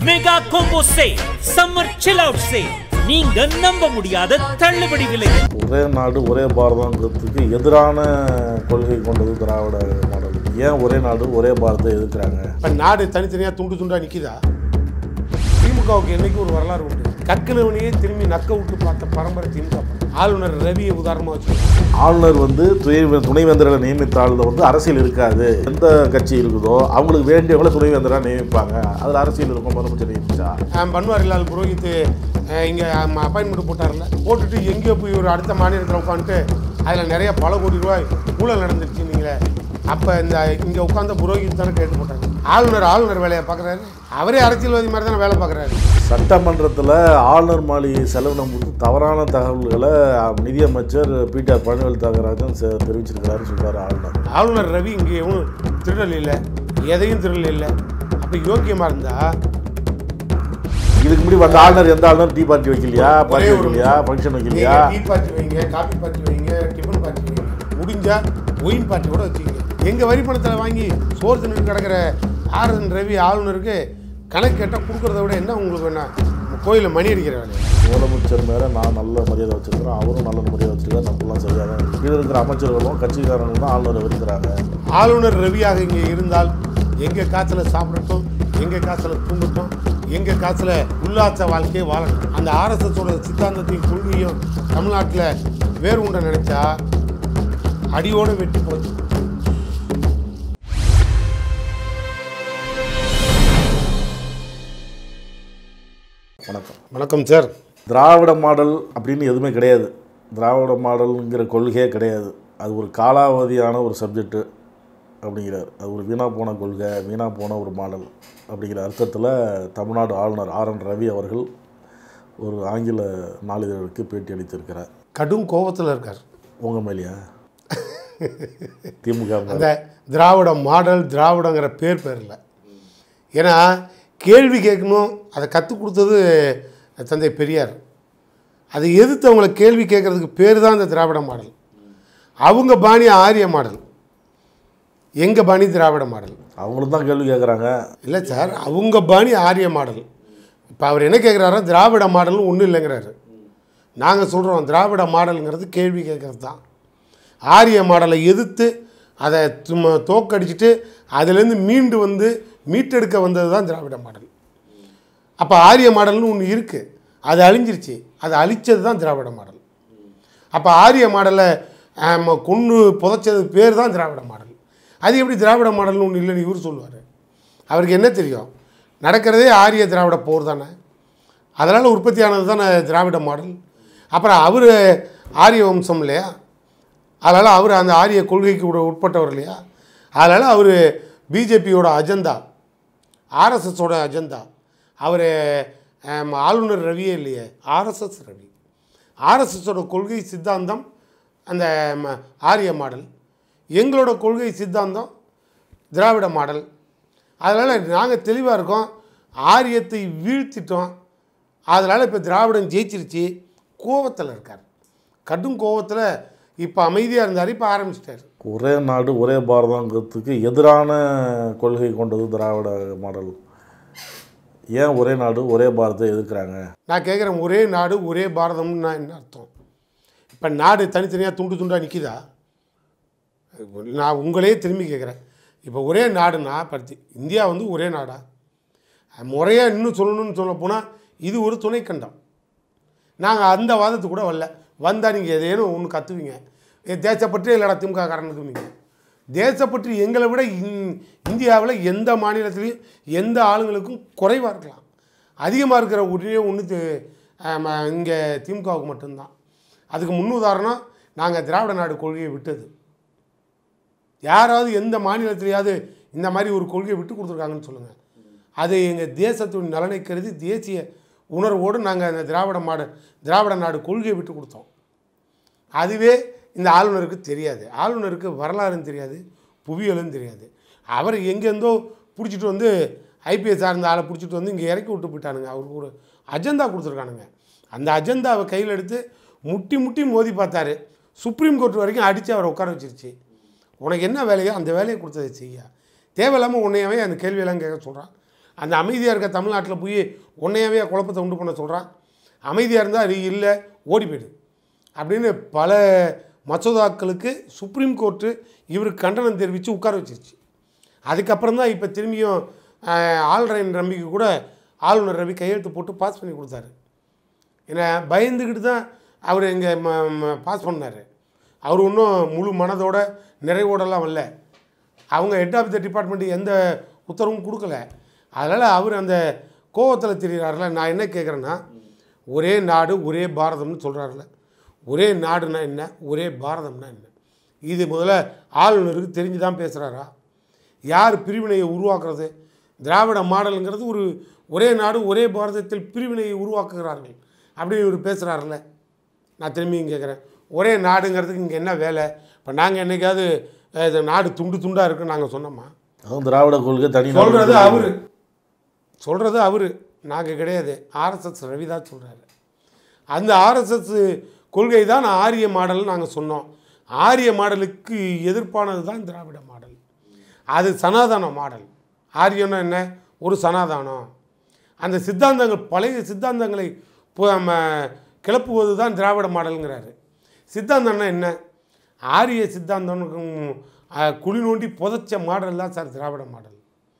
Mega combo say summer chill out say நீங்க நம்ப முடியாத தள்ளுபடி விலையில் ஒரே நாடு ஒரே பாரதங்கிறதுக்கு எதிரான கொள்கை கொண்டது திராவிட மாடல் ஏன் ஒரே நாடு ஒரே பாரதத்தை எதிர்க்கிறாங்க இப்போ நாடு தனித்தனியாக துண்டு துண்டாக நிற்கிதா திமுகவுக்கு என்னைக்கு ஒரு வரலாறு உண்டு கற்கனவனையே திரும்பி நக்க விட்டு பார்த்த பரம்பரை திமுக ஆளுநர் ரவியை உதாரணமாக வச்சு ஆளுநர் வந்து துணை துணைவேந்தர்களை நியமித்த ஆளுநர் வந்து அரசியல் இருக்காது எந்த கட்சி இருக்குதோ அவங்களுக்கு வேண்டியவங்களை துணைவேந்தராக நியமிப்பாங்க அதில் அரசியல் இருக்கும் முதலமைச்சர் நியமிச்சா பன்வாரிலால் புரோஹித் இங்கே அப்பாயின்மெண்ட் போட்டார்ல போட்டுட்டு எங்கேயோ போய் ஒரு அடுத்த மாநிலத்தில் உட்காந்துட்டு அதில் நிறைய பல கோடி ரூபாய் ஊழல் நடந்துருச்சு நீங்களே அப்போ இந்த இங்கே உட்காந்த புரோஹித் தானே கேட்டு போட்டாங்க ஆளுநர் ஆளுநர் வேலையை பார்க்குறாரு அவரே அரசியல்வாதி மாதிரி தானே வேலை பார்க்குறாரு சட்டமன்றத்தில் ஆளுநர் மாளிகை செலவினம் கொடுத்து தவறான தகவல்களை நிதியமைச்சர் பீட்டர் பழனிவேல் தியாகராஜன் செ- தெரிவிச்சிருக்கிறாருன்னு சொல்றாரு ஆளுநர் ஆளுநர் ரவி இங்கே எவனும் திருடல் இல்லை எதையும் திருடல் இல்லை அப்போ யோக்கியமாக இருந்தால் இதுக்கு முன்னாடி வந்த ஆளுநர் எந்த ஆளுநர் டீ பார்ட்டி வைக்கலையா பார்ட்டி ஒரே ஒரு வைக்கலையா ஃபங்க்ஷன் வைக்கலையா டீ பார்ட்டி வைங்க காபி பார்ட்டி வைங்க டிஃபன் பார்ட்டி வைங்க முடிஞ்சா ஒயின் பார்ட்டி கூட வச்சுக்கோங்க எங்கள் வரி பணத்தில் வாங்கி சோறு தின்னு கிடக்கிற ஆர் என் ரவி ஆளுநருக்கு கணக்கு கேட்டால் கொடுக்குறத விட என்ன உங்களுக்கு வேணா கோயிலில் மணி அடிக்கிற வேலை முதலமைச்சர் மேலே நான் நல்ல மரியாதை வச்சிருக்கிறேன் அவரும் நல்ல மரியாதை வச்சிருக்காரு நம்மளாம் சரியாக தான் இருக்கு. கீழே இருக்கிற அமைச்சர்களும் கட்சிக்காரங்களும் தான் ஆளுநரை வெறுக்கிறாங்க ஆளுநர் ரவியாக இங்கே இருந்தால் எங்கள் காசில் சாப்பிடட்டும் எங்கள் காசில் தூங்கட்டும் எங்கள் காசில் உல்லாச வாழ்க்கையை வாழட்டும் அந்த ஆர்எஸ்எஸோட சித்தாந்தத்தையும் கொள்கையும் தமிழ்நாட்டில் வேறு உண்ட நினைச்சா அடியோடு வெட்டி போச்சு வணக்கம் வணக்கம் சார் திராவிட மாடல் அப்படின்னு எதுவுமே கிடையாது திராவிட மாடலுங்கிற கொள்கையே கிடையாது அது ஒரு காலாவதியான ஒரு சப்ஜெக்ட்டு அப்படிங்கிறார் அது ஒரு வீணாக போன கொள்கை வீணாக போன ஒரு மாடல் அப்படிங்கிற அர்த்தத்தில் தமிழ்நாடு ஆளுநர் ஆர் என் ரவி அவர்கள் ஒரு ஆங்கில நாளிதழுக்கு பேட்டி அளித்திருக்கிறார் கடும் கோபத்தில் இருக்கார் உங்கள் மேலேயா திமுக மேல. அந்த திராவிட மாடல் திராவிடங்கிற பேர் பேரில் ஏன்னா கேள்வி கேட்கணும் அதை கற்றுக் கொடுத்தது தந்தை பெரியார் அதை எதிர்த்து அவங்கள கேள்வி கேட்குறதுக்கு பேர் தான் இந்த திராவிட மாடல் அவங்க பாணி ஆரிய மாடல் எங்கள் பாணி திராவிட மாடல் அவங்களும் தான் கேள்வி கேட்குறாங்க இல்லை சார் அவங்க பாணி ஆரிய மாடல் இப்போ அவர் என்ன கேட்குறாரோ திராவிட மாடல்னு ஒன்றும் இல்லைங்கிறாரு நாங்கள் சொல்கிறோம் திராவிட மாடலுங்கிறது கேள்வி கேட்குறது தான் ஆரிய மாடலை எதிர்த்து அதை சும்மா தோக்கடிச்சிட்டு அதுலேருந்து மீண்டு வந்து மீட்டெடுக்க வந்தது தான் திராவிட மாடல் அப்போ ஆரிய மாடல்னு ஒன்று இருக்குது அது அழிஞ்சிருச்சு அதை அழிச்சது தான் திராவிட மாடல் அப்போ ஆரிய மாடலை ஆம், கொன்று புதைச்சது பேர் தான் திராவிட மாடல் அது எப்படி திராவிட மாடல்னு ஒன்று இல்லைன்னு இவர் சொல்லுவார் அவருக்கு என்ன தெரியும் நடக்கிறதே ஆரிய திராவிட போர் தானே அதனால் உற்பத்தியானது தானே திராவிட மாடல் அப்புறம் அவர் ஆரிய வம்சம் இல்லையா அதனால் அவர் அந்த ஆரிய கொள்கைக்கு கூட உட்பட்டவர் இல்லையா அதனால் அவர் பிஜேபியோட அஜெண்டா ஆர்எஸ்எஸோட அஜெண்டா அவர் ஆளுநர் ரவியே இல்லையே ஆர்எஸ்எஸ் ரவி ஆர்எஸ்எஸோட கொள்கை சித்தாந்தம் அந்த ம, ஆரிய மாடல் எங்களோட கொள்கை சித்தாந்தம் திராவிட மாடல் அதனால் நாங்கள் தெளிவாக இருக்கோம் ஆரியத்தை வீழ்த்திட்டோம் அதனால் இப்போ திராவிடம் ஜெயிச்சிருச்சு கோவத்தில் இருக்கார் கடும் கோவத்தில் இப்போ அமைதியாக இருந்தார் இப்போ ஆரம்பிச்சிட்டார் ஒரே நாடு ஒரே பாரதங்கிறதுக்கு எதிரான கொள்கை கொண்டது திராவிட மாடல் ஏன் ஒரே நாடு ஒரே பாரதத்தை எதிர்க்கிறாங்க நான் கேட்குறேன் ஒரே நாடு ஒரே பாரதம்னு நான் என்ன அர்த்தம் இப்போ நாடு தனித்தனியாக துண்டு துண்டாக நிற்கிதா நான் உங்களே திரும்பி கேட்குறேன் இப்போ ஒரே நாடுனா படுத்தி இந்தியா வந்து ஒரே நாடா முறையாக இன்னும் சொல்லணும்னு சொல்ல போனால் இது ஒரு துணைக்கண்டம் நாங்கள் அந்த வாதத்துக்கு கூட வரல வந்தால் நீங்கள் எதேனும் ஒன்று கத்துவீங்க ஏ தேசப்பற்று இல்லைடா திமுக காரணத்துக்குவீங்க தேசப்பற்று எங்களை விட இந் இந்தியாவில் எந்த மாநிலத்திலையும் எந்த ஆளுங்களுக்கும் குறைவாக இருக்கலாம் அதிகமாக இருக்கிற ஒரே ஒன்று இங்கே திமுகவுக்கு மட்டும்தான் அதுக்கு முன்னுதாரணம் நாங்கள் திராவிட நாடு கொள்கையை விட்டது யாராவது எந்த மாநிலத்திலேயாவது இந்த மாதிரி ஒரு கொள்கையை விட்டு கொடுத்துருக்காங்கன்னு சொல்லுங்கள் அது எங்கள் தேசத்தின் நலனை கருதி தேசிய உணர்வோடு நாங்கள் அந்த திராவிட மாடு திராவிட நாடு கொள்கையை விட்டு கொடுத்தோம் அதுவே இந்த ஆளுநருக்கு தெரியாது ஆளுநருக்கு வரலாறும் தெரியாது புவியியலும் தெரியாது அவர் எங்கேருந்தோ பிடிச்சிட்டு வந்து ஐபிஎஸ் சார்ந்த ஆளை பிடிச்சிட்டு வந்து இங்கே இறக்கி விட்டு போயிட்டானுங்க அவருக்கு ஒரு அஜெண்டா கொடுத்துருக்கானுங்க அந்த அஜெண்டாவை கையில் எடுத்து முட்டி முட்டி மோதி பார்த்தாரு சுப்ரீம் கோர்ட் வரைக்கும் அடித்து அவரை உட்கார வச்சிருச்சு உனக்கு என்ன வேலையோ அந்த வேலையை கொடுத்ததை செய்ய தேவையில்லாமல் உன்னையவே அந்த கேள்வியெல்லாம் கேட்க சொல்கிறான் அந்த அமைதியாக இருக்க தமிழ்நாட்டில் போய் உன்னையாவே குழப்பத்தை உண்டு பண்ண சொல்கிறான் அமைதியாக இருந்தால் அது இல்லை ஓடி போயிடு அப்படின்னு பல மசோதாக்களுக்கு சுப்ரீம் கோர்ட்டு இவருக்கு கண்டனம் தெரிவித்து உட்கார வச்சிருச்சு அதுக்கப்புறம் தான் இப்போ திரும்பியும் ஆஹ், ஆளுநரின் நம்பிக்கை கூட ஆளுநர் ரவி கையெழுத்து போட்டு பாஸ் பண்ணி கொடுத்தாரு ஏன்னா பயந்துக்கிட்டு தான் அவர் இங்கே பாஸ் பண்ணார் அவர் இன்னும் முழு மனதோட நிறைவோடலாம் வரல அவங்க ஹெட் ஆஃப் த டிபார்ட்மெண்ட் எந்த உத்தரவும் கொடுக்கல அதனால் அவர் அந்த கோவத்தில் தெரிகிறாருல நான் என்ன கேட்குறேன்னா ஒரே நாடு ஒரே பாரதம்னு சொல்கிறாருல ஒரே நாடுனா என்ன ஒரே பாரதம்னா என்ன இது முதல்ல ஆளுநருக்கு தெரிஞ்சு தான் பேசுகிறாரா யார் பிரிவினையை உருவாக்குறது திராவிட மாடலுங்கிறது ஒரு ஒரே நாடு ஒரே பாரதத்தில் பிரிவினையை உருவாக்குகிறார்கள் அப்படின்னு இவர் பேசுகிறாருல்ல நான் திரும்பியும் கேட்குறேன் ஒரே நாடுங்கிறதுக்கு இங்கே என்ன வேலை இப்போ நாங்கள் என்னைக்காவது அஹ், இந்த நாடு துண்டு துண்டாக இருக்குன்னு நாங்கள் சொன்னோமா அதுவும் திராவிட கொள்கை தனி நாடு சொல்கிறது அவர் சொல்கிறது அவர் நாங்கள் கிடையாது ஆர்எஸ்எஸ் ரவி தான் சொல்கிறாரு அந்த ஆர்எஸ்எஸ் கொள்கை தான் ஆரிய மாடல் நாங்கள் சொன்னோம் ஆரிய மாடலுக்கு எதிர்ப்பானது தான் திராவிட மாடல் அது சனாதன மாடல் ஆரியம்னா என்ன ஒரு சனாதானம் அந்த சித்தாந்தங்கள் பழைய சித்தாந்தங்களை பு- ம, கிளப்புவது தான் திராவிட மாடலுங்கிறாரு சித்தாந்தம்னா என்ன ஆரிய சித்தாந்தம் குழி நோண்டி புதைச்ச மாடல் தான் சார் திராவிட மாடல்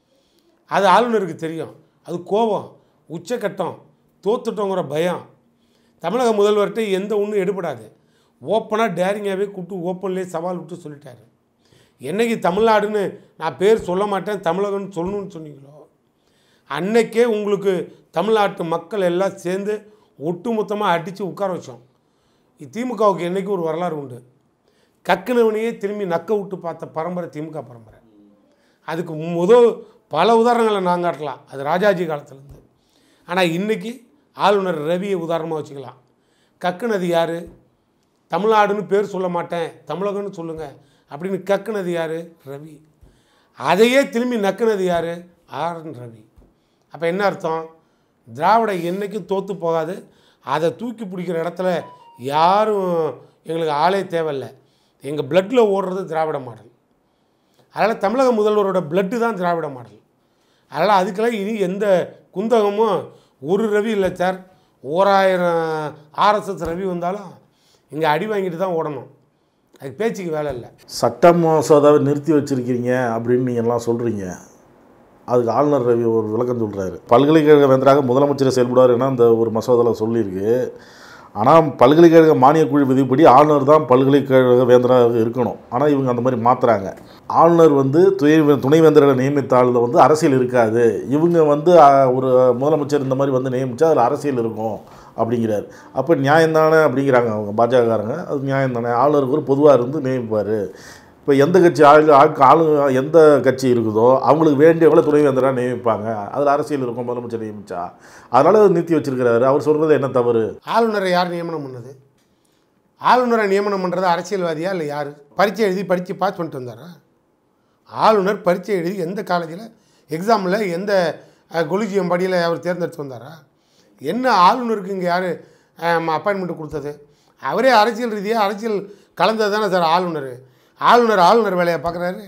அது ஆளுநருக்கு தெரியும் அது கோபம் உச்சக்கட்டம் தோத்துட்டோங்கிற பயம் தமிழக முதல்வர்கிட்ட எந்த ஒன்றும் எடுபடாது ஓப்பனாக டேரிங்காகவே கூப்பிட்டு ஓப்பன்லேயே சவால் விட்டு சொல்லிட்டாரு என்னைக்கு தமிழ்நாடுன்னு நான் பேர் சொல்ல மாட்டேன் தமிழகம்னு சொல்லணும்னு சொன்னீங்களோ அன்னைக்கே உங்களுக்கு தமிழ்நாட்டு மக்கள் எல்லாம் சேர்ந்து ஒட்டுமொத்தமாக அடித்து உட்கார வச்சோம் திமுகவுக்கு என்றைக்கு ஒரு வரலாறு உண்டு கக்குனவனையே திரும்பி நக்க விட்டு பார்த்த பரம்பரை திமுக பரம்பரை அதுக்கு முதல் பல உதாரணங்களை நான் காட்டலாம் அது ராஜாஜி காலத்துலேருந்து ஆனால் இன்றைக்கி ஆளுநர் ரவியை உதாரணமாக வச்சுக்கலாம் கக்குனது யார் தமிழ்நாடுன்னு பேர் சொல்ல மாட்டேன் தமிழகம்னு சொல்லுங்கள் அப்படின்னு கக்குனது யார் ரவி அதையே திரும்பி நக்குனது யார் ஆர்என் ரவி அப்போ என்ன அர்த்தம் திராவிட என்றைக்கும் தோற்று போகாது அதை தூக்கி பிடிக்கிற இடத்துல யாரும் எங்களுக்கு ஆளே தேவையில்லை எங்கள் பிளட்டில் ஓடுறது திராவிட மாடல் அதனால் தமிழக முதல்வரோட பிளட்டு தான் திராவிட மாடல் அதனால் அதுக்கெல்லாம் இனி எந்த குந்தகமும் ஒரு ரவி இல்லை சார் ஓராயிரம் ஆர்எஸ்எஸ் ரவி வந்தாலும் இங்கே அடி வாங்கிட்டு தான் ஓடணும் அதுக்கு பேச்சுக்கு வேலை இல்லை சட்ட மசோதாவை நிறுத்தி வச்சிருக்கீங்க அப்படின்னு நீங்க எல்லாம் சொல்கிறீங்க அதுக்கு ஆளுநர் ரவி ஒரு விளக்கம் சொல்கிறாரு பல்கலைக்கழக வேந்தராக முதலமைச்சர் செயல்படுவார் என அந்த ஒரு மசோதாவில் சொல்லியிருக்கு ஆனால் பல்கலைக்கழக மானியக் குழு விதிப்படி ஆளுநர் தான் பல்கலைக்கழக வேந்தராக இருக்கணும் ஆனால் இவங்க அந்த மாதிரி மாற்றுறாங்க ஆளுநர் வந்து துணை துணைவேந்தர்களை நியமித்தாளில் வந்து அரசியல் இருக்காது இவங்க வந்து ஆ, ஒரு முதலமைச்சர் இந்த மாதிரி வந்து நியமித்தா அதில் அரசியல் இருக்கும் அப்படிங்கிறார் அப்போ நியாயம்தானே அப்படிங்கிறாங்க அவங்க பாஜகக்காரங்க அது நியாயம்தானே ஆளுநருக்கு ஒரு பொதுவாக இருந்து நியமிப்பார் இப்போ எந்த கட்சி ஆளு ஆளு ஆளு எந்த கட்சி இருக்குதோ அவங்களுக்கு வேண்டியவங்கள துணைவேந்தராக நியமிப்பாங்க அதில் அரசியல் இருக்கும் முதலமைச்சர் நியமிச்சா அதனால் அதை நிறுத்தி வச்சிருக்கிறாரு அவர் சொல்கிறது என்ன தவறு ஆளுநரை யார் நியமனம் பண்ணது ஆளுநரை நியமனம் பண்ணுறது அரசியல்வாதியா இல்லை யார் பரீட்சை எழுதி படித்து பாஸ் பண்ணிட்டு வந்தாரா ஆளுநர் பரீட்சை எழுதி எந்த காலேஜில் எக்ஸாமில் எந்த கொலிஜியம் படியில் அவர் தேர்ந்தெடுத்து வந்தாரா என்ன ஆளுநருக்கு இங்கே யார் அப்பாயின்மெண்ட் கொடுத்தது அவரே அரசியல் ரீதியாக அரசியல் கலந்தது தானே சார் ஆளுநர் ஆளுநர் ஆளுநர் வேலையை பார்க்குறாரு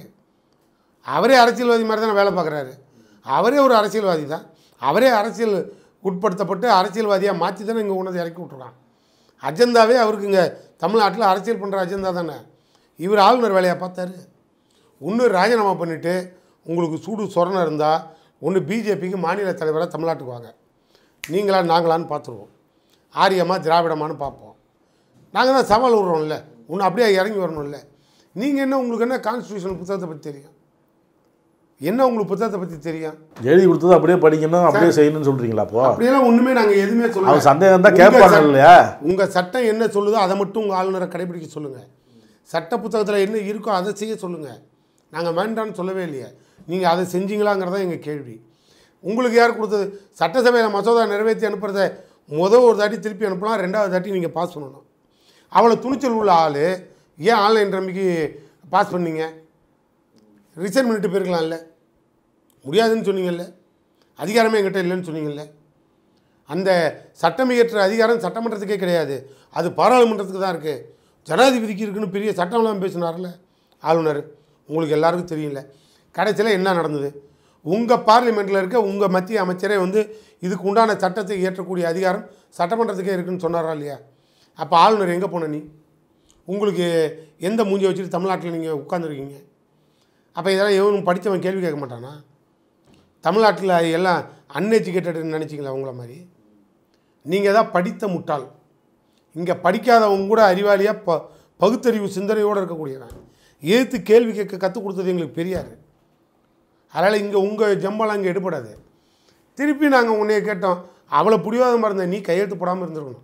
அவரே அரசியல்வாதி மாதிரி தானே வேலை பார்க்குறாரு அவரே ஒரு அரசியல்வாதி தான் அவரே அரசியல் உட்படுத்தப்பட்டு அரசியல்வாதியாக மாற்றி தானே இங்கே உணர்ந்து இறக்கி விட்ருக்கான் அஜெண்டாவே அவருக்கு இங்கே தமிழ்நாட்டில் அரசியல் பண்ணுற அஜெண்டா தானே இவர் ஆளுநர் வேலையை பார்த்தாரு ஒன்று ராஜினாமா பண்ணிவிட்டு உங்களுக்கு சூடு சொரணம் இருந்தால் ஒன்று பிஜேபிக்கு மாநில தலைவராக தமிழ்நாட்டுக்கு வாங்க நீங்களா நாங்களான்னு பார்த்துருவோம் ஆரியமா திராவிடமான்னு பார்ப்போம் நாங்கள் தான் சவால் விடுறோம்ல ஒன்று அப்படியே இறங்கி வரணும்ல நீங்கள் என்ன உங்களுக்கு என்ன கான்ஸ்டியூஷன் புத்தகத்தை பற்றி தெரியும் என்ன உங்களுக்கு புத்தகத்தை பற்றி தெரியும் எழுதி கொடுத்தது அப்படியே படிக்கணும் அப்படியே செய்யணும்னு சொல்கிறீங்களா அப்போ அப்படியெல்லாம் ஒன்றுமே நாங்கள் எதுவுமே அவர் சொல்ல சந்தேகம் தான் உங்க கேட்பாங்க சட்ட- இல்லையா உங்க சட்டம் என்ன சொல்லுதோ அதை மட்டும் உங்கள் ஆளுநரை கடைபிடிக்க சொல்லுங்கள் சட்ட புத்தகத்தில் என்ன இருக்கோ அதை செய்ய சொல்லுங்கள் நாங்கள் வேண்டாம்னு சொல்லவே இல்லையே நீங்கள் அதை செஞ்சீங்களாங்கிறதான் எங்கள் கேள்வி உங்களுக்கு யார் கொடுத்தது சட்டசபையில் மசோதா நிறைவேற்றி அனுப்புறத முதல் ஒரு தாட்டி திருப்பி அனுப்பலாம் ரெண்டாவது தாட்டி நீங்கள் பாஸ் பண்ணணும் அவ்வளோ துணிச்சல் உள்ள ஆள் ஏன் ஆன்லைன் ரம்மிக்கு பாஸ் பண்ணீங்க ரிசைன் பண்ணிட்டு போயிருக்கலாம்ல முடியாதுன்னு சொன்னீங்கல்ல அதிகாரமே எங்கிட்ட இல்லைன்னு சொன்னீங்கல்ல அந்த சட்டம் இயற்ற அதிகாரம் சட்டமன்றத்துக்கே கிடையாது அது பாராளுமன்றத்துக்கு தான் இருக்குது ஜனாதிபதிக்கு இருக்குன்னு பெரிய சட்டம்லாம் பேசினார்ல ஆளுநர் உங்களுக்கு எல்லாருக்கும் தெரியல கடைசியில் என்ன நடந்தது உங்கள் பார்லிமெண்ட்டில் இருக்க உங்கள் மத்திய அமைச்சரே வந்து இதுக்கு உண்டான சட்டத்தை இயற்றக்கூடிய அதிகாரம் சட்டமன்றத்துக்கே இருக்குன்னு சொன்னாரா இல்லையா அப்போ ஆளுநர் எங்கே போன நீ உங்களுக்கு எந்த மூஞ்சி வச்சுட்டு தமிழ்நாட்டில் நீங்கள் உட்காந்துருக்கீங்க அப்போ இதெல்லாம் எவனும் படித்தவன் கேள்வி கேட்க மாட்டானா தமிழ்நாட்டில் எல்லாம் அன்எஜுகேட்டட்னு நினச்சிங்களா உங்களை மாதிரி நீங்கள் தான் படித்த முட்டாள் இங்கே படிக்காதவங்க கூட அறிவாளியாக ப பகுத்தறிவு சிந்தனையோடு இருக்கக்கூடியவன் ஏற்று கேள்வி கேட்க கற்றுக் கொடுத்தது எங்களுக்கு பெரியார் அதனால் இங்கே உங்கள் ஜம்பெல்லாம் இங்கே எடுபடாது திருப்பி நாங்கள் உன்னைய கேட்டோம் அவ்வளோ பிடிவாதமாக இருந்த நீ கையெழுத்து போடாமல் இருந்திருக்கணும்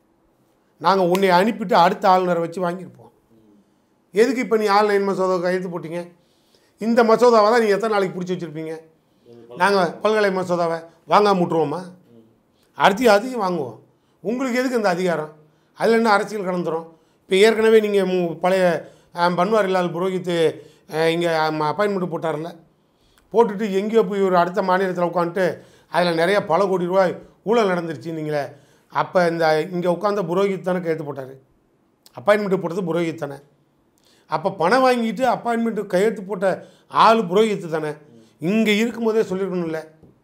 நாங்கள் உன்னை அனுப்பிட்டு அடுத்த ஆளுநரை வச்சு வாங்கியிருப்போம் எதுக்கு இப்போ நீ ஆன்லைன் மசோதா கையெழுத்து போட்டீங்க இந்த மசோதாவை தான் நீங்கள் எத்தனை நாளைக்கு பிடிச்சி வச்சுருப்பீங்க நாங்கள் பல்கலை மசோதாவை வாங்காம விட்ருவோமா அடுத்து அதையும் வாங்குவோம் உங்களுக்கு எதுக்கு இந்த அதிகாரம் அதில் என்ன அரசியல் கலந்துரும் இப்போ ஏற்கனவே நீங்கள் பழைய அஹ், பன்வாரிலால் புரோஹித் இங்கே அப்பாயின்மெண்ட் போட்டார்ல போட்டுட்டு எங்கேயோ போய் ஒரு அடுத்த மாநிலத்தில் உட்காந்துட்டு அதில் நிறைய பல கோடி ரூபாய் ஊழல் நடந்துருச்சு நீங்களே அப்போ இந்த இங்கே உட்காந்த புரோஹித் தானே கையெழுத்து போட்டார் அப்பாயின்மெண்ட் போட்டது புரோஹித் தானே அப்போ பணம் வாங்கிட்டு அப்பாயின்மெண்ட்டு கையெழுத்து போட்ட ஆள் புரோஹித்து தானே இங்கே இருக்கும்போதே சொல்லியிருக்கணும்ல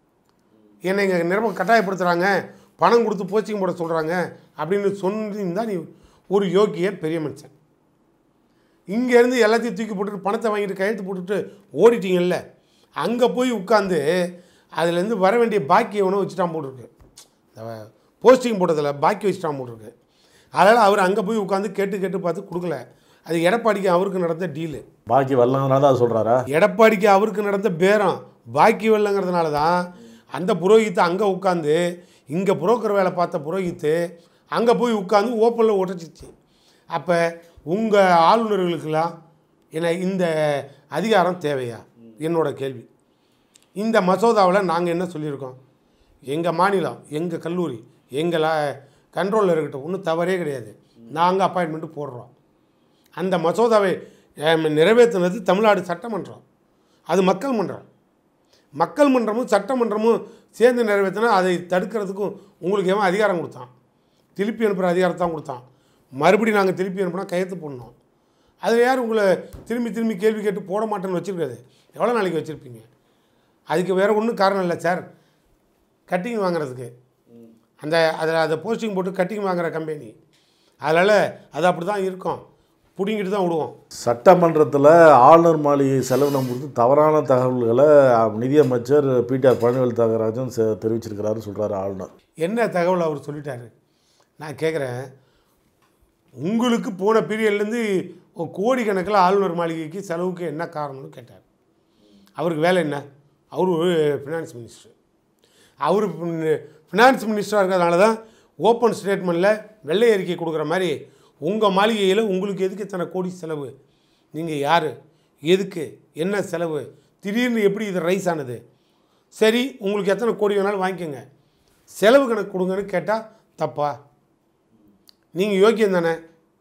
என்னை இங்கே நிரம்ப கட்டாயப்படுத்துகிறாங்க பணம் கொடுத்து போச்சிங் போட சொல்கிறாங்க அப்படின்னு சொன்னிருந்தா நீ ஒரு யோக்கியன் பெரிய மனுஷன் இங்கேருந்து எல்லாத்தையும் தூக்கி போட்டுட்டு பணத்தை வாங்கிட்டு கையெழுத்து போட்டுட்டு ஓடிட்டீங்கல்ல அங்கே போய் உட்காந்து அதுலேருந்து வர வேண்டிய பாக்கி எவனோ வச்சுட்டான் போட்டிருக்கு இந்த போஸ்டிங் போட்டதில் பாக்கி வச்சுட்டான் போட்டிருக்கு அதனால் அவர் அங்கே போய் உட்காந்து கேட்டு கேட்டு பார்த்து கொடுக்கல அது எடப்பாடிக்கு அவருக்கு நடந்த டீலு பாக்கி வரலங்கிறனால தான் அது சொல்கிறாரா எடப்பாடிக்கு அவருக்கு நடந்த பேரம் பாக்கி வரலங்கிறதுனால தான் அந்த புரோகித்து அங்கே உட்காந்து இங்கே புரோக்கர் வேலை பார்த்த புரோகித்து அங்கே போய் உட்காந்து ஓப்பனில் உடச்சிச்சு அப்போ உங்கள் ஆளுநர்களுக்கெல்லாம் என்ன இந்த அதிகாரம் தேவையா என்னோட கேள்வி இந்த மசோதாவில் நாங்கள் என்ன சொல்லியிருக்கோம் எங்கள் மாநிலம் எங்கள் கல்லூரி எங்கள் கண்ட்ரோலில் இருக்கட்டும் ஒன்றும் தவறே கிடையாது நாங்கள் அப்பாயின்மெண்ட்டு போடுறோம் அந்த மசோதாவை அஹ், நிறைவேற்றினது தமிழ்நாடு சட்டமன்றம் அது மக்கள் மன்றம் மக்கள் மன்றமும் சட்டமன்றமும் சேர்ந்து நிறைவேற்றினா அதை தடுக்கிறதுக்கும் உங்களுக்கு எவன் அதிகாரம் கொடுத்தான் திருப்பி அனுப்புகிற அதிகாரத்தை தான் கொடுத்தான் மறுபடியும் நாங்கள் திருப்பி அனுப்புனா கையெழுத்து போடணும் அதில் யார் உங்களை திரும்பி திரும்பி கேள்வி கேட்டு போட மாட்டேன்னு வச்சுருக்காது எவ்வளோ நாளைக்கு வச்சுருப்பீங்க அதுக்கு வேறு ஒன்றும் காரணம் இல்லை சார் கட்டிங் வாங்குறதுக்கு அந்த அதில் அதை போஸ்டிங் போட்டு கட்டிங் வாங்குற கம்பெனி அதனால் அது அப்படி தான் இருக்கும் பிடுங்கிட்டு தான் விடுவோம் சட்டமன்றத்தில் ஆளுநர் மாளிகை செலவினம் குறித்து தவறான தகவல்களை நிதியமைச்சர் பிடிஆர் பழனிவேல் தியாகராஜன் செ- தெரிவிச்சிருக்கிறாரு சொல்கிறாரு ஆளுநர் என்ன தகவல் அவர் சொல்லிட்டாரு நான் கேட்குறேன் உங்களுக்கு போன பீரியட்லேருந்து கோடிக்கணக்கில் ஆளுநர் மாளிகைக்கு செலவுக்கு என்ன காரணம்னு கேட்டார் அவருக்கு வேலை என்ன அவர் ஒரு ஃபினான்ஸ் மினிஸ்டர் அவர் ஃபினான்ஸ் மினிஸ்டராக இருக்கிறதுனால தான் ஓப்பன் ஸ்டேட்மெண்ட்டில் வெள்ளை அறிக்கை கொடுக்குற மாதிரி உங்கள் மாளிகையில் உங்களுக்கு எதுக்கு இத்தனை கோடி செலவு நீங்கள் யார் எதுக்கு என்ன செலவு திடீர்னு எப்படி இது ரைஸ் ஆனது சரி உங்களுக்கு எத்தனை கோடி வேணாலும் வாங்கிக்கோங்க செலவு கணக்கு கொடுங்கன்னு கேட்டால் தப்பா நீங்கள் யோக்கியம் தானே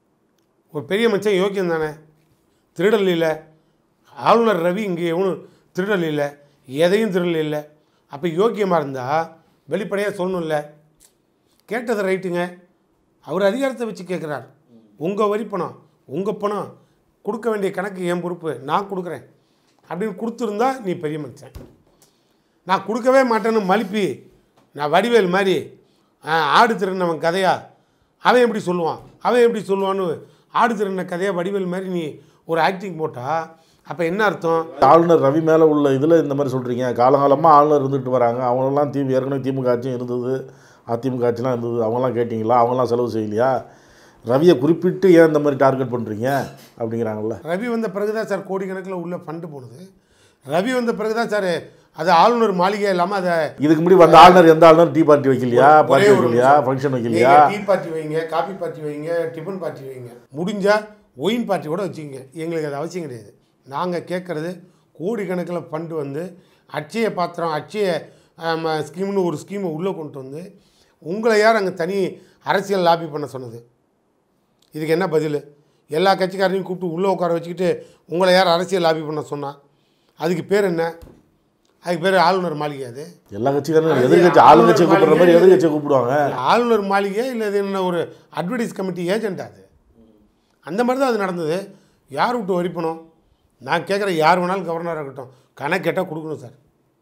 ஒரு பெரிய மனுஷன் யோக்கியம் தானே திருடல் இல்லை ஆளுநர் ரவி இங்கே எவனும் திருடல் இல்லை எதையும் திருடல் இல்லை அப்போ யோக்கியமாக இருந்தால் வெளிப்படையாக சொல்லணும்ல கேட்டது ரைட்டுங்க அவர் அதிகாரத்தை வச்சு கேட்குறார் உங்கள் வரி பணம் உங்கள் பணம் கொடுக்க வேண்டிய கணக்கு என் பொறுப்பு நான் கொடுக்குறேன் அப்படின்னு கொடுத்துருந்தா நீ பெரிய மனுஷன் நான் கொடுக்கவே மாட்டேன்னு மலிப்பி நான் வடிவேல் மாதிரி ஆ, ஆடு திருநவன் கதையா அவன் எப்படி சொல்லுவான் அவன் எப்படி சொல்லுவான்னு ஆடு திருந கதையா வடிவேல் மாதிரி நீ ஒரு ஆக்டிங் போட்டா அப்போ என்ன அர்த்தம் ஆளுநர் ரவி மேலே உள்ள இதில் இந்த மாதிரி சொல்கிறீங்க காலகாலமாக ஆளுநர் இருந்துட்டு வராங்க அவங்களெல்லாம் திமுக ஏற்கனவே திமுக ஆட்சியும் இருந்தது அதிமுக ஆட்சிலாம் இருந்தது அவங்களாம் கேட்டிங்களா அவங்களாம் செலவு செய்யலையா ரவியை குறிப்பிட்டு ஏன் இந்த மாதிரி டார்கெட் பண்ணுறீங்க அப்படிங்கிறாங்கல்ல ரவி வந்த பிறகு தான் சார் கோடிக்கணக்கில் உள்ள ஃபண்டு போனது ரவி வந்த பிறகு தான் சார் அது ஆளுநர் மாளிகை இல்லாமல் அதை இதுக்கு முன்னாடி வந்த ஆளுநர் எந்த ஆளுநர் டீ பார்ட்டி வைக்கலையா ஒரே பார்ட்டி ஒரு வைக்கலையா நிமிஷம். ஃபங்க்ஷன் வைக்கலையா நீங்க டீ பார்ட்டி வைங்க காபி பார்ட்டி வைங்க டிஃபன் பார்ட்டி வைங்க முடிஞ்சா ஒயின் பார்ட்டி கூட வச்சுக்கோங்க எங்களுக்கு அது அவசியம் கிடையாது நாங்கள் கேட்குறது கோடிக்கணக்கில் ஃபண்டு வந்து அட்சய பாத்திரம் அட்சய ஆம், ஸ்கீம்னு ஒரு ஸ்கீமை உள்ளே கொண்டு வந்து உங்களை யார் அங்கே தனி அரசியல் லாபி பண்ண சொன்னது இதுக்கு என்ன பதில் எல்லா கட்சிக்காரையும் கூப்பிட்டு உள்ளே உட்கார வச்சுக்கிட்டு உங்களை யார் அரசியல் லாபி பண்ண சொன்னா அதுக்கு பேர் என்ன அதுக்கு பேர் ஆளுநர் மாளிகை அது எல்லா கட்சிக்காரங்களும் எதிர்கட்சி ஆளுங்கட்சியை கூப்பிடுற மாதிரி எதிர்கட்சியை கூப்பிடுவாங்க ஆளுநர் மாளிகை இல்லை இது என்ன ஒரு அட்வர்டைஸ் கமிட்டி ஏஜென்ட் அது அந்த மாதிரி தான் அது நடந்தது யார் விட்டு வரிப்பணும் நான் கேட்குற யார் வேணாலும் கவர்னராக இருக்கட்டும் கணக்கு கேட்டால் கொடுக்கணும் சார்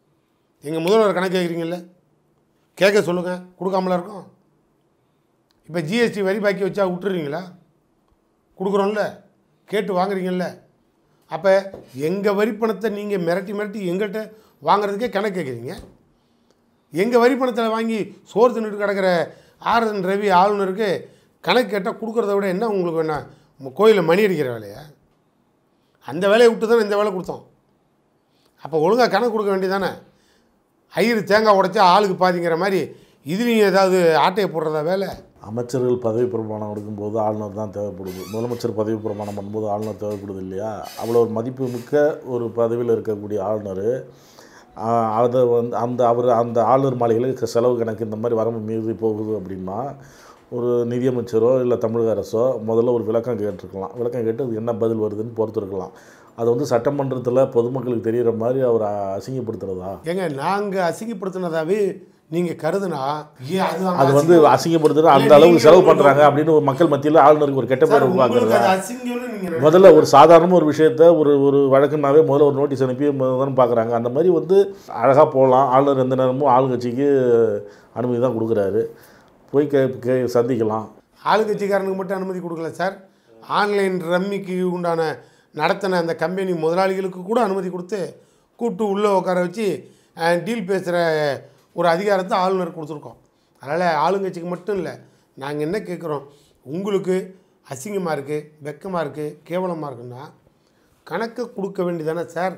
எங்கள் முதல்வர் கணக்கு கேட்குறீங்கல்ல கேட்க சொல்லுங்கள் கொடுக்காமல இருக்கோம் இப்போ ஜிஎஸ்டி வரி பாக்கி வச்சா விட்டுறீங்களா கொடுக்குறோம்ல கேட்டு வாங்குறீங்கல்ல அப்போ எங்கள் வரி பணத்தை நீங்கள் மிரட்டி மிரட்டி எங்கள்கிட்ட வாங்குறதுக்கே கணக்கு கேட்குறீங்க எங்கள் வரி பணத்தில் வாங்கி சோறு தின்னுட்டு கிடக்கிற ஆர்என் ரவி ஆளுநருக்கு கணக்கு கேட்டால் கொடுக்குறத விட என்ன உங்களுக்கு என்ன கோயிலில் மணி அடிக்கிற வேலையா அந்த வேலையை விட்டு தான் இந்த வேலை கொடுத்தோம் அப்போ ஒழுங்காக கணக்கு கொடுக்க வேண்டியதானே ஐயரு தேங்காய் உடைச்சா ஆளுக்கு பாதிங்கிற மாதிரி இதுலேயும் ஏதாவது ஆட்டையை போடுறதா வேலை அமைச்சர்கள் பதவி பிரமாணம் எடுக்கும்போது ஆளுநர் தான் தேவைப்படுது முதலமைச்சர் பதவி பிரமாணம் பண்ணும்போது ஆளுநர் தேவைப்படுது இல்லையா அவ்வளோ ஒரு மதிப்புமிக்க ஒரு பதவியில் இருக்கக்கூடிய ஆளுநர் ஆஹ், அதை வந்து அந்த அவர் அந்த ஆளுநர் மாளிகையில் செலவு கணக்கு இந்த மாதிரி வரம்பு மீறி போகுது அப்படின்னா ஒரு நிதியமைச்சரோ இல்லை தமிழக அரசோ முதல்ல ஒரு விளக்கம் கேட்டிருக்கலாம் விளக்கம் கேட்டு அது என்ன பதில் வருதுன்னு பொறுத்திருக்கலாம் அது வந்து சட்டமன்றத்தில் பொதுமக்களுக்கு தெரிகிற மாதிரி அவர் அசிங்கப்படுத்துறதா ஏங்க நாங்கள் அசிங்கப்படுத்தினதாவே நீங்கள் கருதுனா ஏன் அது அங்க அது வந்து அசிங்கம்? அசிங்கப்படுத்துறது அந்த இல்ல, அளவுக்கு நீங்க செலவு ஒரு- பண்ணுறாங்க அப்படின்னு ஒரு மக்கள் மத்தியில் ஆளுநருக்கு ஒரு கெட்ட சார், பேர் உங்களுக்கு உருவாக்குறதா அது அசிங்கம்னு நீங்க நினைக்கிறீங்க. முதல்ல ஒரு சாதாரண ஒரு விஷயத்த ஒரு ஒரு வழக்குனாவே முதல்ல ஒரு நோட்டீஸ் அனுப்பி தான் பார்க்குறாங்க அந்த மாதிரி வந்து அழகாக போகலாம் ஆளுநர் எந்த நேரமும் ஆளுங்கட்சிக்கு அனுமதி தான் கொடுக்குறாரு போய் கே கே சந்திக்கலாம் ஆளுங்கட்சிக்காரனுக்கு மட்டும் அனுமதி கொடுக்கல சார் ஆன்லைன் ரம்மிக்கு உண்டான நடத்தின அந்த கம்பெனி முதலாளிகளுக்கு கூட அனுமதி கொடுத்து கூப்பிட்டு உள்ளே உட்கார வச்சு டீல் பேசுகிற ஒரு அதிகாரத்தை ஆளுநர் கொடுத்துருக்கோம் அதனால் ஆளுங்கட்சிக்கு மட்டும் இல்லை நாங்கள் என்ன கேட்குறோம் உங்களுக்கு அசிங்கமாக இருக்குது வெக்கமாக இருக்குது கேவலமாக இருக்குன்னா கணக்கை கொடுக்க வேண்டியதானே சார்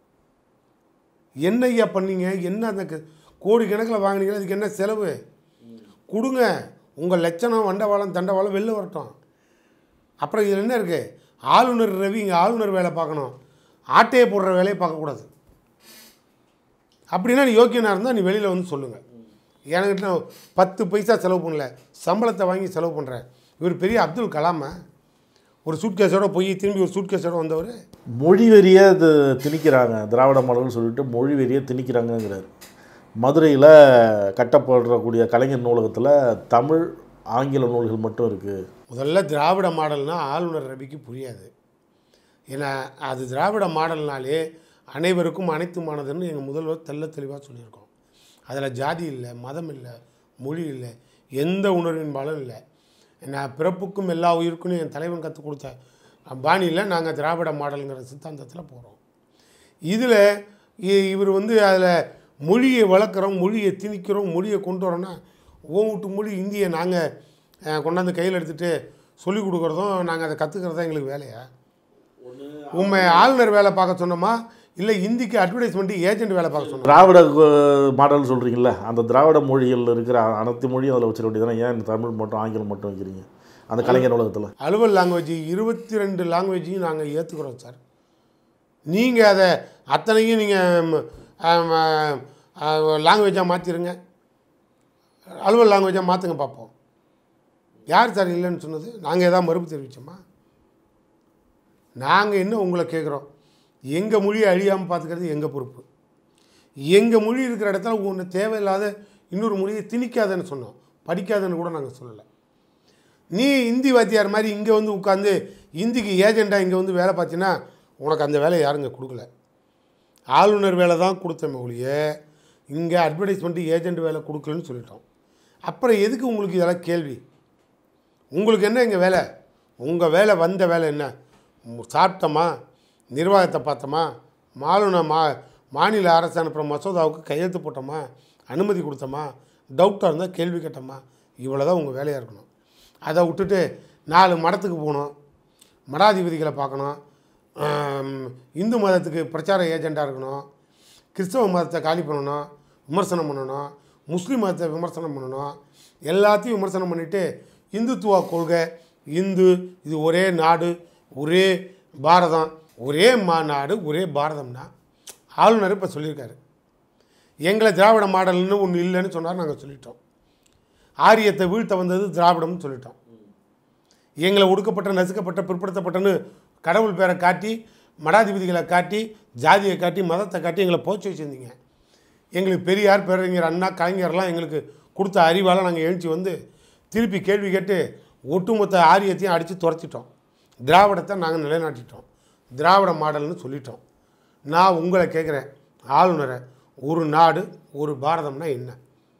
என்ன ஐயா பண்ணீங்க என்ன அந்த க- கோடி கணக்கில் வாங்குனீங்க அதுக்கு என்ன செலவு கொடுங்க உங்கள் லட்சணம் வண்டவாளம் தண்டவாளம் வெளில வரட்டும் அப்புறம் இதில் என்ன இருக்குது ஆளுநர் ரவி இங்கே ஆளுநர் வேலை பார்க்கணும் ஆட்டையை போடுற வேலையை பார்க்கக்கூடாது அப்படின்னா நீ யோக்கியனாக இருந்தால் நீ வெளியில் வந்து சொல்லுங்கள் எனக்கு நான் பத்து பைசா செலவு பண்ணல சம்பளத்தை வாங்கி செலவு பண்ணுறேன் இவர் பெரிய அப்துல் கலாமா ஒரு சூட்கேஸோட போய் திரும்பி ஒரு சூட்கேஸோட வந்தவர் மொழி வெறியை இது திணிக்கிறாங்க திராவிட மாடல்னு சொல்லிட்டு மொழி வெறியை திணிக்கிறாங்கங்கிறார் மதுரையில் கட்டப்படக்கூடிய கலைஞர் நூலகத்தில் தமிழ் ஆங்கில நூல்கள் மட்டும் இருக்குது முதல்ல திராவிட மாடல்னால் ஆளுநர் ரவிக்கு புரியாது ஏன்னா அது திராவிட மாடல்னாலே அனைவருக்கும் அனைத்துமானதுன்னு எங்கள் முதல்வர் தெள்ள தெளிவாக சொல்லியிருக்கோம் அதில் ஜாதி இல்லை மதம் இல்லை மொழி இல்லை எந்த உணர்வின்பாலும் இல்லை நான் பிறப்புக்கும் எல்லா உயிருக்கும் என் தலைவன் கற்றுக் கொடுத்த பாணியில் நாங்கள் திராவிட மாடலுங்கிற சித்தாந்தத்தில் போகிறோம் இதில் இவர் வந்து அதில் மொழியை வளர்க்குறோம் மொழியை திணிக்கிறோம் மொழியை கொண்டு வரோன்னா ஓ வீட்டு மொழி இந்தியை நாங்கள் கொண்டாந்து கையில் எடுத்துகிட்டு சொல்லிக் கொடுக்குறதும் நாங்கள் அதை கற்றுக்கிறது தான் எங்களுக்கு வேலையா உண்மை ஆளுநர் வேலை பார்க்க சொன்னோமா இல்லை இந்திக்கு அட்வர்டைஸ்மெண்ட் ஏஜென்ட் வேலை பார்க்க சொன்னோமா திராவிட அஹ், மாடல் சொல்கிறீங்களா அந்த திராவிட மொழிகள் இருக்கிற அனைத்து மொழியும் அதில் வச்சிட வேண்டியதானே ஏன் தமிழ் மட்டும் ஆங்கிலம் மட்டும் வைக்கிறீங்க அந்த கலைஞர் நூலகத்தில் அலுவல் லாங்குவேஜ் இருபத்தி ரெண்டு லாங்குவேஜையும் நாங்கள் ஏற்றுக்கிறோம் சார் நீங்கள் அதை அத்தனையும் நீங்கள் லாங்குவேஜாக மாற்றிருங்க அலுவல் லாங்குவேஜாக மாற்றுங்க பார்ப்போம் யார் சார் இல்லைன்னு சொன்னது நாங்கள் எதாவது மறுப்பு தெரிவித்தோமா நாங்கள் என்ன உங்களை கேட்குறோம் எங்கள் மொழியை அழியாமல் பார்த்துக்கிறது எங்கள் பொறுப்பு எங்கள் மொழி இருக்கிற இடத்துல ஒன்று தேவையில்லாத இன்னொரு மொழியை திணிக்காதன்னு சொன்னோம் படிக்காதன்னு கூட நாங்கள் சொல்லலை நீ இந்தி வாத்தியார் மாதிரி இங்கே வந்து உட்காந்து இந்திக்கு ஏஜெண்டாக இங்கே வந்து வேலை பார்த்தீங்கன்னா உனக்கு அந்த வேலையை யாருங்க கொடுக்கல ஆளுநர் வேலை தான் கொடுத்தமே ஒழிய இங்கே அட்வர்டைஸ்மெண்ட்டு ஏஜெண்ட் வேலை கொடுக்கலன்னு சொல்லிட்டோம் அப்புறம் எதுக்கு உங்களுக்கு இதெல்லாம் கேள்வி உங்களுக்கு என்ன எங்கள் வேலை உங்கள் வேலை வந்த வேலை என்ன ம், சாப்பிட்டோமா நிர்வாகத்தை பார்த்தோமா மாலுன மா மாநில அரசு அனுப்புகிற மசோதாவுக்கு கையெழுத்து போட்டோமா அனுமதி கொடுத்தோமா டவுட்டாக இருந்தால் கேள்வி கேட்டோமா இவ்வளோ தான் உங்கள் வேலையாக இருக்கணும் அதை விட்டுட்டு நாலு மடத்துக்கு போகணும் மடாதிபதிகளை பார்க்கணும் ஆம், இந்து மதத்துக்கு பிரச்சார ஏஜெண்டாக இருக்கணும் கிறிஸ்தவ மதத்தை காலி பண்ணணும் விமர்சனம் பண்ணணும் முஸ்லீம் மதத்தை விமர்சனம் பண்ணணும் எல்லாத்தையும் விமர்சனம் பண்ணிவிட்டு இந்துத்துவ கொள்கை இந்து இது ஒரே நாடு ஒரே பாரதம் ஒரே மாநாடு ஒரே பாரதம்னா ஆளுநர் இப்போ சொல்லியிருக்காரு எங்களை திராவிட மாடல்னு ஒன்று இல்லைன்னு சொன்னார் நாங்கள் சொல்லிட்டோம் ஆரியத்தை வீழ்த்த வந்தது திராவிடம்னு சொல்லிட்டோம் எங்களை ஒடுக்கப்பட்ட நசுக்கப்பட்ட பிற்படுத்தப்பட்டன்னு கடவுள் பேரை காட்டி மடாதிபதிகளை காட்டி ஜாதியை காட்டி மதத்தை காட்டி எங்களை போச்சு வச்சுருந்தீங்க எங்களுக்கு பெரியார் பேரறிஞர் அண்ணா கலைஞர்லாம் எங்களுக்கு கொடுத்த அறிவால் நாங்கள் எழுச்சி வந்து திருப்பி கேள்வி கேட்டு ஒட்டுமொத்த ஆரியத்தையும் அடித்து துரத்திட்டோம் திராவிடத்தை நாங்கள் நிலைநாட்டிட்டோம் திராவிட மாடல்னு சொல்லிட்டோம் நான் உங்களை கேட்குறேன் ஆளுநரை ஒரு நாடு ஒரு பாரதம்னா என்ன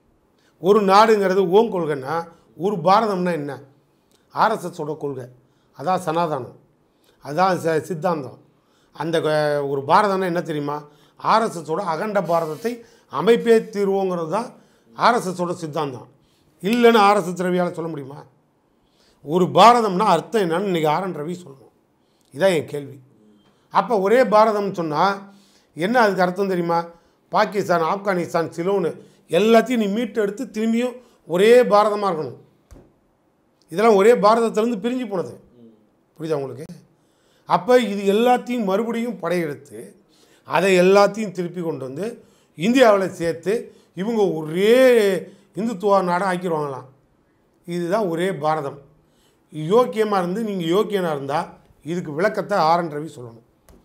ஒரு நாடுங்கிறது ஓம் கொள்கைன்னா ஒரு பாரதம்னா என்ன ஆர்எஸ்எஸோட கொள்கை அதான் சனாதனம் அதான் ச- சித்தாந்தம் அந்த க- ஒரு பாரதம்னா என்ன தெரியுமா ஆர்எஸ்எஸோட அகண்ட பாரதத்தை அமைப்பே தீர்வோங்கிறது தான் ஆர்எஸ்எஸோட சித்தாந்தம் இல்லைன்னு ஆர்எஸ்எஸ் ரவியால் சொல்ல முடியுமா ஒரு பாரதம்னா அர்த்தம் என்னன்னு இன்றைக்கி ஆர்என் ரவி சொல்லணும் இதான் என் கேள்வி அப்போ ஒரே பாரதம்னு சொன்னால் என்ன அதுக்கு அர்த்தம் தெரியுமா பாகிஸ்தான் ஆப்கானிஸ்தான் சிலோனு எல்லாத்தையும் நீ மீட்டு எடுத்து திரும்பியும் ஒரே பாரதமாக இருக்கணும் இதெல்லாம் ஒரே பாரதத்திலேருந்து பிரிஞ்சு போனது புரியுதா உங்களுக்கு அப்போ இது எல்லாத்தையும் மறுபடியும் படையெடுத்து அதை எல்லாத்தையும் திருப்பி கொண்டு வந்து இந்தியாவில் சேர்த்து இவங்க ஒரே இந்துத்துவ நாடாக ஆக்கிடுவாங்களாம் இதுதான் ஒரே பாரதம் யோக்கியமாக இருந்து நீங்கள் யோக்கியனாக இருந்தால் இதுக்கு விளக்கத்தை ஆர்என் ரவி சொல்லணும்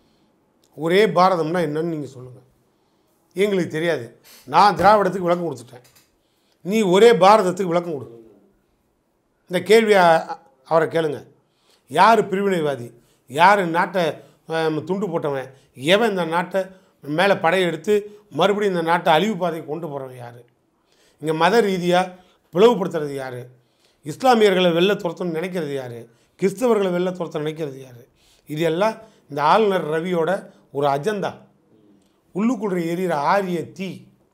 ஒரே பாரதம்னா என்னன்னு நீங்கள் சொல்லுங்கள் எங்களுக்கு தெரியாது நான் திராவிடத்துக்கு விளக்கம் கொடுத்துட்டேன் நீ ஒரே பாரதத்துக்கு விளக்கம் கொடு இந்த கேள்வியை அ- அவரை கேளுங்க யார் பிரிவினைவாதி யார் நாட்டை அஹ், துண்டு போட்டவன் எவன் இந்த நாட்டை மேலே படையெடுத்து மறுபடியும் இந்த நாட்டை அழிவு பாதைக்கு கொண்டு போகிறவன் யார் இங்கே மத ரீதியாக பிளவுபடுத்துறது யார் இஸ்லாமியர்களை வெளில துரத்தணும்னு நினைக்கிறது யார் கிறிஸ்தவர்களை வெளில துரத்த நினைக்கிறது யார் இது எல்லாம் இந்த ஆளுநர் ரவியோட ஒரு அஜெண்டா உள்ளுக்குள்ள எரியிற ஆரிய தீ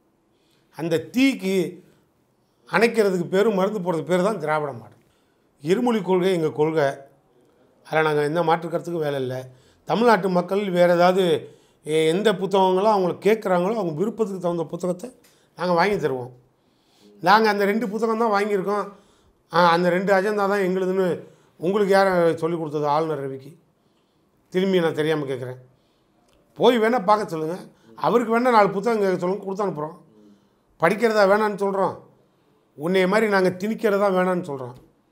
அந்த தீக்கு அணைக்கிறதுக்கு பேரும் மருந்து போடுறது பேர் தான் திராவிட மாடல் இருமொழி கொள்கை எங்கள் கொள்கை அதில் நாங்கள் எந்த மாற்று கருத்துக்கும் வேலை இல்லை தமிழ்நாட்டு மக்கள் வேறு ஏதாவது எ- எந்த புத்தகங்களோ அவங்க கேட்குறாங்களோ அவங்க விருப்பத்துக்கு தகுந்த புத்தகத்தை நாங்கள் வாங்கி தருவோம் நாங்கள் அந்த ரெண்டு புத்தகம் தான் வாங்கியிருக்கோம் ஆ, அந்த ரெண்டு அஜெண்டா தான் எங்களுதுன்னு உங்களுக்கு யார் சொல்லி கொடுத்தது ஆளுநர் ரவிக்கு திரும்பி நான் தெரியாமல் கேட்குறேன் போய் வேணால் பார்க்க சொல்லுங்கள் அவருக்கு வேணால் நாலு புத்தகம் கேட்க சொல்லுங்க கொடுத்து அனுப்புகிறோம் படிக்கிறதா வேணான்னு சொல்கிறோம் உன்னைய மாதிரி நாங்கள் திணிக்கிறதா வேணான்னு சொல்கிறோம்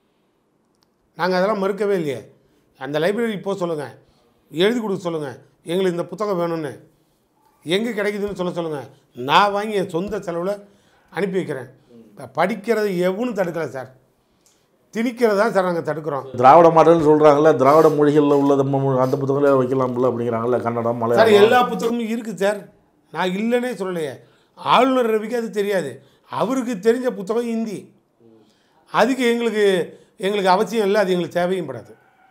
நாங்கள் அதெல்லாம் மறுக்கவே இல்லையே அந்த லைப்ரரி போக சொல்லுங்கள் எழுதி கொடுக்க சொல்லுங்கள் எங்களுக்கு இந்த புத்தகம் வேணும்னு எங்கே கிடைக்குதுன்னு சொல்ல சொல்லுங்கள் நான் வாங்கி என் சொந்த செலவில் அனுப்பி வைக்கிறேன் இப்போ படிக்கிறது எவனும் தடுக்கலை சார் திணிக்கிறது தான் சார் நாங்கள் தடுக்கிறோம் திராவிட மாடல்னு சொல்கிறாங்கல்ல திராவிட மொழிகளில் உள்ள நம்ம மொ- அந்த புத்தகங்களே வைக்கலாம்ல அப்படிங்கிறாங்கல்ல கன்னடம் சார் மலையாளம் எல்லா புத்தகமும் இருக்குது சார் நான் இல்லைன்னே சொல்லலையே ஆளுநர் ரவிக்கு அது தெரியாது அவருக்கு தெரிஞ்ச புத்தகம் ஹிந்தி அதுக்கு எங்களுக்கு எங்களுக்கு அவசியம் இல்லை அது எங்களுக்கு தேவையும் படாது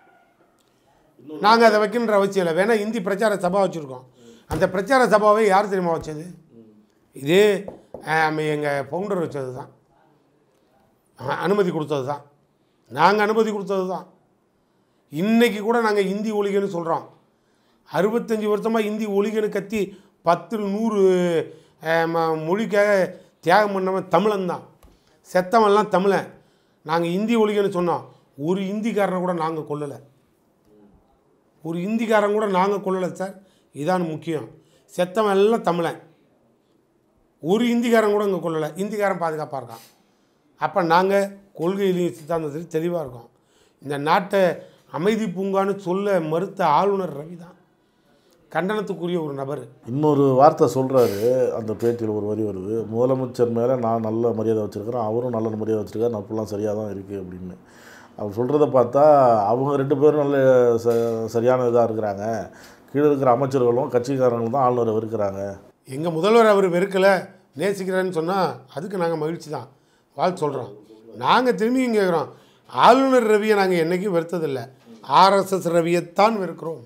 நாங்கள் அதை வைக்கின்ற அவசியம் இல்லை வேணால் ஹிந்தி பிரச்சார சபா வச்சுருக்கோம் அந்த பிரச்சார சபாவை யார் தெரியுமா வச்சது இதே எங்கள் ஃபவுண்டர் வச்சது தான் அ- அனுமதி கொடுத்தது தான் நாங்கள் அனுமதி கொடுத்தது தான் இன்றைக்கி கூட நாங்கள் ஹிந்தி ஒழிகன்னு சொல்கிறோம் அறுபத்தஞ்சி வருஷமாக ஹிந்தி ஒழிகன்னு கத்தி பத்து நூறு அஹ், ம- மொழிக்காக தியாகம் பண்ணவன் தமிழன் தான் செத்தவன்லாம் தமிழன் நாங்கள் ஹிந்தி ஒழிகன்னு சொன்னோம் ஒரு ஹிந்திக்காரனை கூட நாங்கள் கொல்லலை ஒரு ஹிந்திக்காரன் கூட நாங்கள் கொல்லலை சார் இதான் முக்கியம் செத்தவன் எல்லாம் தமிழன் ஒரு ஹிந்திக்காரன் கூட இங்கே கொல்லலை ஹிந்திக்காரன் பாதுகாப்பாக இருக்கான் அப்போ நாங்கள் கொள்கையிலையும் சித்தாந்தத்திலையும் தெளிவாக இருக்கோம் இந்த நாட்டை அமைதி பூங்கான்னு சொல்ல மறுத்த ஆளுநர் ரவி தான் கண்டனத்துக்குரிய ஒரு நபர் இன்னொரு வார்த்தை சொல்கிறாரு அந்த பேட்டியில் ஒரு வரி வருது முதலமைச்சர் மேலே நான் நல்ல மரியாதை வச்சுருக்கிறேன் அவரும் நல்ல மரியாதை வச்சுருக்காரு நட்பெல்லாம் சரியாக தான் இருக்குது அப்படின்னு அவர் சொல்கிறத பார்த்தா அவங்க ரெண்டு பேரும் நல்ல ச சரியான இதாக இருக்கிறாங்க கீழே இருக்கிற அமைச்சர்களும் கட்சிக்காரங்களும் தான் ஆளுநரை வெறுக்கிறாங்க எங்கள் முதல்வர் அவர் வெறுக்கலை நேசிக்கிறேன்னு சொன்னால் அதுக்கு நாங்கள் மகிழ்ச்சி தான் வாழ்த்து சொல்கிறோம் நாங்கள் திரும்பியும் கேட்குறோம் ஆளுநர் ரவியை நாங்கள் என்றைக்கும் வெறுத்ததில்லை ஆர்எஸ்எஸ் ரவியைத்தான் வெறுக்கிறோம்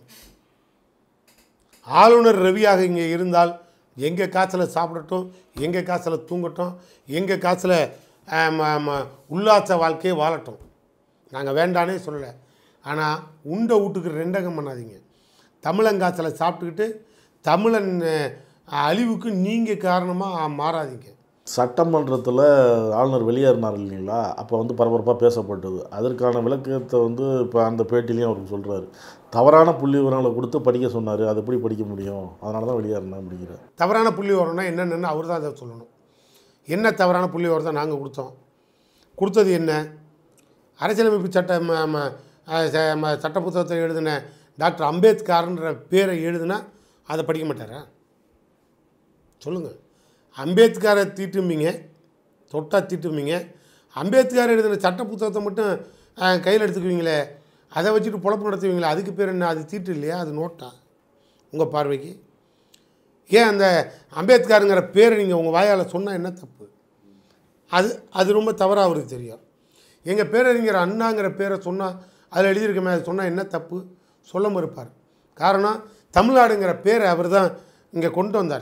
ஆளுநர் ரவியாக இங்கே இருந்தால் எங்கள் காசில் சாப்பிடட்டும் எங்கள் காசில் தூங்கட்டும் எங்கள் காசில் உல்லாச வாழ்க்கையை வாழட்டும் நாங்கள் வேண்டானே சொல்லலை ஆனால் உண்டை வீட்டுக்கு ரெண்டகம் பண்ணாதீங்க தமிழங்காசில் சாப்பிட்டுக்கிட்டு தமிழன் அஹ், அழிவுக்கு நீங்கள் காரணமாக மாறாதீங்க சட்டமன்றத்தில் ஆளுநர் வெளியேறினார் இல்லைங்களா அப்போ வந்து பரபரப்பாக பேசப்பட்டது அதற்கான விளக்கத்தை வந்து இப்போ அந்த பேட்டிலையும் அவருக்கு சொல்கிறாரு தவறான புள்ளி விவரங்களை கொடுத்து படிக்க சொன்னார் அது எப்படி படிக்க முடியும் அதனால தான் வெளியேறினேன் அப்படிங்கிறார் தவறான புள்ளி வரணும்னா என்னென்னு அவர் தான் அதை சொல்லணும் என்ன தவறான புள்ளி வரதை நாங்கள் கொடுத்தோம் கொடுத்தது என்ன அரசியலமைப்பு சட்ட ம- ம- அஹ் ச- ம- சட்ட புத்தகத்தை எழுதின டாக்டர் அம்பேத்கர்ன்ற பேரை எழுதுனா அதை படிக்க மாட்டாரா சொல்லுங்கள் அம்பேத்கரை தீட்டும்பீங்க தொட்டா தீட்டும்பீங்க அம்பேத்கர் எழுதின சட்ட புத்தகத்தை மட்டும் அஹ், கையில் எடுத்துக்குவீங்களே அதை வச்சுட்டு பொழப்பு நடத்துவீங்களே அதுக்கு பேர் என்ன அது தீட்டு இல்லையா அது நோட்டா உங்கள் பார்வைக்கு ஏன் அந்த அம்பேத்கருங்கிற பேரை நீங்கள் உங்கள் வாயால் சொன்னால் என்ன தப்பு அது அது ரொம்ப தவறாக அவருக்கு தெரியும் எங்கள் பேரறிஞர் அண்ணாங்கிற பேரை சொன்னால் அதில் எழுதியிருக்கமே அது சொன்னால் என்ன தப்பு சொல்ல மறுப்பார் காரணம் தமிழ்நாடுங்கிற பேரை அவர் தான் இங்கே கொண்டு வந்தார்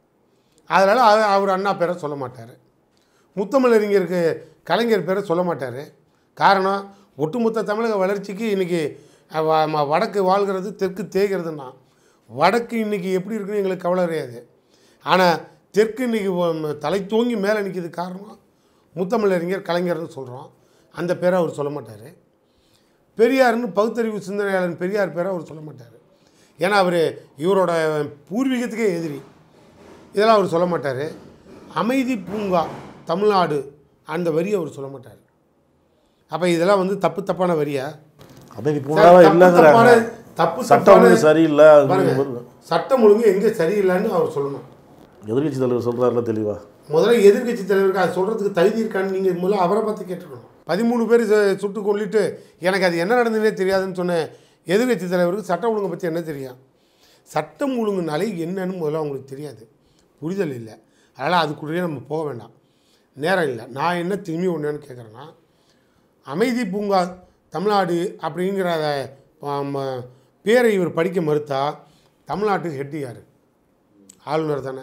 அதனால் அவர் அவர் அண்ணா பேரை சொல்ல மாட்டார் முத்தமிழறிஞருக்கு கலைஞர் பேரை சொல்ல மாட்டார் காரணம் ஒட்டுமொத்த தமிழக வளர்ச்சிக்கு இன்றைக்கி வடக்கு வாழ்கிறது தெற்கு தேய்கிறதுன்னா வடக்கு இன்றைக்கி எப்படி இருக்குன்னு எங்களுக்கு கவலை கிடையாது ஆனால் தெற்கு இன்றைக்கி தலை தூங்கி மேலே நிற்கிது காரணம் முத்தமிழறிஞர் கலைஞர்னு சொல்கிறோம் அந்த பேரை அவர் சொல்ல மாட்டார் பெரியார்னு பகுத்தறிவு சிந்தனையாளர் பெரியார் பேரை அவர் சொல்ல மாட்டார் ஏன்னா அவர் இவரோட பூர்வீகத்துக்கே எதிரி இதெல்லாம் அவர் சொல்ல மாட்டார் அமைதி பூங்கா தமிழ்நாடு அந்த வரியை அவர் சொல்ல மாட்டார் அப்போ இதெல்லாம் வந்து தப்பு தப்பான வரியா அமைதி பூங்காவா இல்லைங்கிறாங்க தப்பு சட்டம் தப்பான ஒழுங்கு சரியில்லை அது பாருங்க, சட்டம் ஒழுங்கு எங்கே சரியில்லைன்னு அவர் சொல்லணும் எதிர்கட்சி தலைவர் சொல்கிறாருல தெளிவா முதல்ல எதிர்க்கட்சி தலைவருக்கு அது சொல்கிறதுக்கு தகுதி இருக்கான்னு நீங்கள் முதல்ல அவரை பார்த்து கேட்டுக்கணும் பதிமூணு பேர் சு- சுட்டு கொல்லிட்டு எனக்கு அது என்ன நடந்ததுனே தெரியாதுன்னு சொன்ன எதிர்க்கட்சி தலைவருக்கு சட்டம் ஒழுங்கை பற்றி என்ன தெரியும் சட்டம் ஒழுங்குனாலே என்னன்னு முதல்ல அவங்களுக்கு தெரியாது புரிதல் இல்லை அதனால் அதுக்குள்ளேயே நம்ம போக வேண்டாம் நேரம் இல்லை நான் என்ன திரும்பி ஒன்றுன்னு கேட்குறேன்னா அமைதி பூங்கா தமிழ்நாடு அப்படிங்கிற ஆம், பேரை இவர் படிக்க மறுத்தா தமிழ்நாட்டுக்கு ஹெட் யார் ஆளுநர் தானே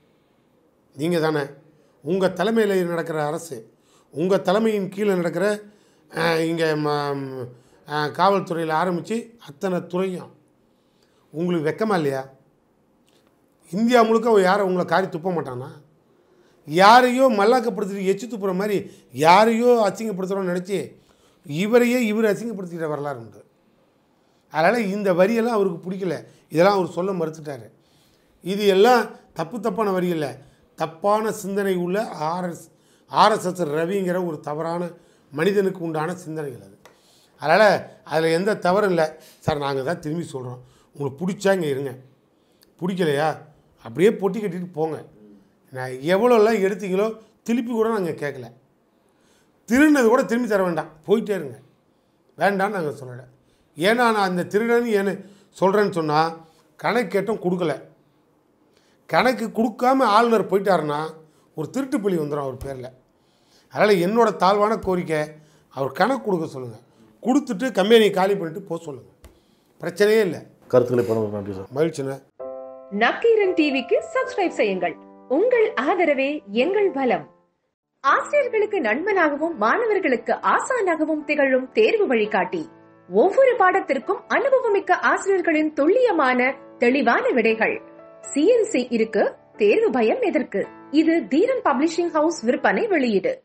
நீங்கள் தானே உங்கள் தலைமையில் நடக்கிற அரசு உங்கள் தலைமையின் கீழே நடக்கிற இங்கே காவல்துறையில் ஆரம்பித்து அத்தனை துறையும் உங்களுக்கு வெக்கமா இல்லையா இந்தியா முழுக்க யாரை உங்களை காரி துப்ப மாட்டானா யாரையோ மல்லாக்கப்படுத்திட்டு எச்சு துப்புற மாதிரி யாரையோ அசிங்கப்படுத்துகிறோன்னு நினச்சி இவரையே இவர் அசிங்கப்படுத்திக்கிட்ட வரலாறு உண்டு அதனால் இந்த வரியெல்லாம் அவருக்கு பிடிக்கல இதெல்லாம் அவர் சொல்ல மறுத்துட்டார் இது எல்லாம் தப்பு தப்பான வரி இல்லை தப்பான சிந்தனை உள்ள ஆர்எஸ் ஆர்எஸ்எஸ் ரவிங்கிற ஒரு தவறான மனிதனுக்கு உண்டான சிந்தனைகள் அது அதனால் அதில் எந்த தவறும் இல்லை சார் நாங்கள் தான் திரும்பி சொல்கிறோம் உங்களுக்கு பிடிச்சா இங்கே இருங்க பிடிக்கலையா அப்படியே பொட்டி கட்டிட்டு போங்க நான் எவ்வளோலாம் எடுத்தீங்களோ திருப்பி கூட நாங்கள் கேட்கல திருடினது கூட திரும்பி தர வேண்டாம் போயிட்டே இருங்க வேண்டாம்னு நாங்கள் சொல்லலை ஏன்னா நான் அந்த திருடன் ஏன்னு சொல்கிறேன்னு சொன்னால் கணக்கு கேட்டோம் கொடுக்கல கணக்கு கொடுக்காம ஆளுநர் போயிட்டாருன்னா ஒரு திருட்டு பள்ளி வந்துடும் அவர் பேரில் அதனால் என்னோட தாழ்வான கோரிக்கை அவர் கணக்கு கொடுக்க சொல்லுங்கள் கொடுத்துட்டு கம்பெனியை காலி பண்ணிட்டு போக சொல்லுங்கள் பிரச்சனையே இல்லை கருத்துக்களை பண்ண நன்றி சார் மகிழ்ச்சிண்ணே நக்கீரன் டிவிக்கு சப்ஸ்கிரைப் செய்யுங்கள் உங்கள் ஆதரவே எங்கள் பலம் ஆசிரியர்களுக்கு நண்பனாகவும் மாணவர்களுக்கு ஆசானாகவும் திகழும் தேர்வு வழிகாட்டி ஒவ்வொரு பாடத்திற்கும் அனுபவமிக்க ஆசிரியர்களின் துல்லியமான தெளிவான விடைகள் சிஎன்சி இருக்கு தேர்வு பயம் எதற்கு இது தீரன் பப்ளிஷிங் ஹவுஸ் விற்பனை வெளியீடு